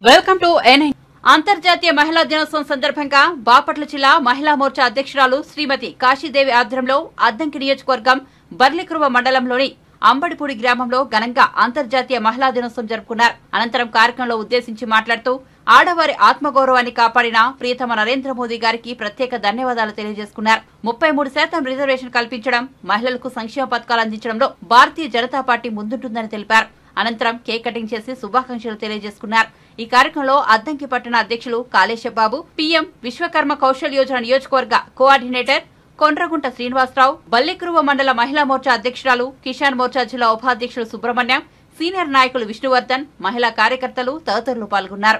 Welcome to NI అంతర్జాతీయ మహిళా దినోత్సవం సందర్భంగా బాపట్ల జిల్లా మహిళా మోర్చా అధ్యక్షురాలు శ్రీమతి కాశీదేవి ఆధ్వర్యంలో అద్దంకి నియోజకవర్గం బర్లికురువ మండలంలోని అంబడిపూడి గ్రామంలో ఘనంగా అంతర్జాతీయ మహిళా దినోత్సవం జరుపుకున్నారు అనంతరం కార్యక్రమంలో ఉద్దేశించి మాట్లాడుతూ ఆడవారి ఆత్మగౌరవాన్ని కాపాడిన ప్రియతమ నరేంద్ర మోదీ గారికి ప్రత్యేక ధన్యవాదాలు తెలియజేసుకున్నారు ముప్పై మూడు శాతం రిజర్వేషన్ కల్పించడం మహిళలకు సంక్షేమ పథకాలు అందించడంలో భారతీయ జనతా పార్టీ ముందుంటుందని తెలిపారు అనంతరం కేక్ కటింగ్ చేసి శుభాకాంక్షలు తెలియజేసుకున్నారు ఈ కార్యక్రమంలో అద్దంకి పట్టణ అధ్యక్షులు కాళేశబాబు పీఎం విశ్వకర్మ కౌశల్ యోజన నియోజకవర్గ కోఆర్డినేటర్ కొండ్రగుంట శ్రీనివాసరావు బల్లికురువ మండల మహిళా మోర్చా అధ్యక్షురాలు కిషాన్ మోర్చా జిల్లా ఉపాధ్యక్షులు సుబ్రహ్మణ్యం సీనియర్ నాయకులు విష్ణువర్ధన్ మహిళా కార్యకర్తలు తదితరులు పాల్గొన్నారు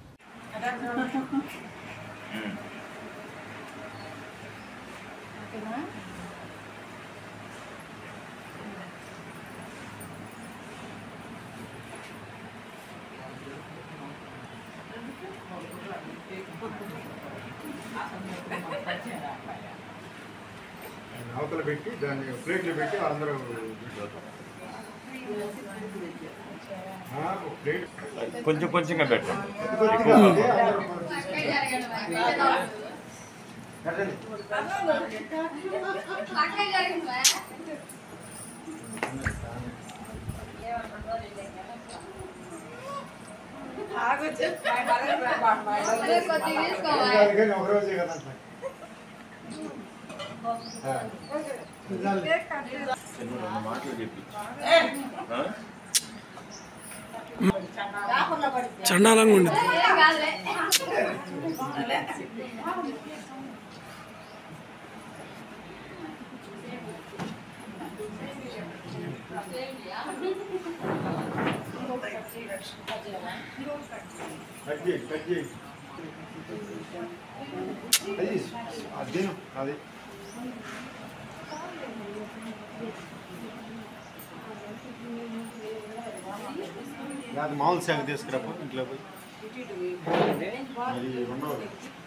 అవతల పెట్టి దాన్ని ప్లేట్లు పెట్టి అందరూ ఆ, ఒక ప్లేట్ కొంచెం కొంచెంగా పెట్టండి కానీ ఒక రోజే కదా అంటున్నా. ఆ. చిన్న రెండు మాటలు చెప్పించు ఆ? చండాలంగా ఉండేది కట్ చేయి కట్ చేయి అది అది అది అది మామూలు శాఖ తీసుకురాపో ఇంట్లో పోయి అది రెండవది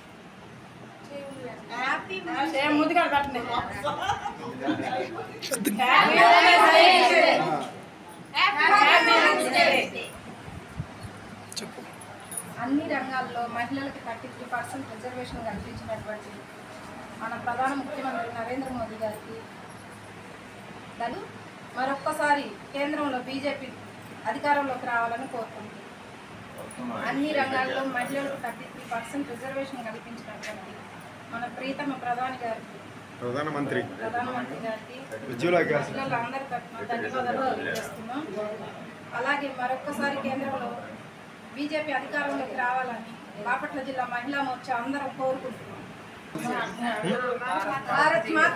అన్ని రంగాల్లో మహిళలకు థర్టీ త్రీ పర్సెంట్ రిజర్వేషన్ కల్పించినటువంటి మన ప్రధాన ముఖ్యమంత్రి నరేంద్ర మోదీ గారికి దాన్ని మరొక్కసారి కేంద్రంలో బీజేపీ అధికారంలోకి రావాలని కోరుకుంటున్నాను అన్ని రంగాల్లో మహిళలకు థర్టీ త్రీ పర్సెంట్ రిజర్వేషన్ కల్పించినటువంటి మన ప్రీతమ ప్రధాని గారికి ప్రధానమంత్రి ప్రధానమంత్రి గారికి ఉజ్వల గ్యాస్ పిల్లలందరి తరఫున ధన్యవాదాలు తెలియజేస్తున్నాం అలాగే మరొక్కసారి కేంద్రంలో బీజేపీ అధికారంలోకి రావాలని బాపట్ల జిల్లా మహిళా మోర్చా అందరం కోరుకుంటున్నాం భారత్ మాత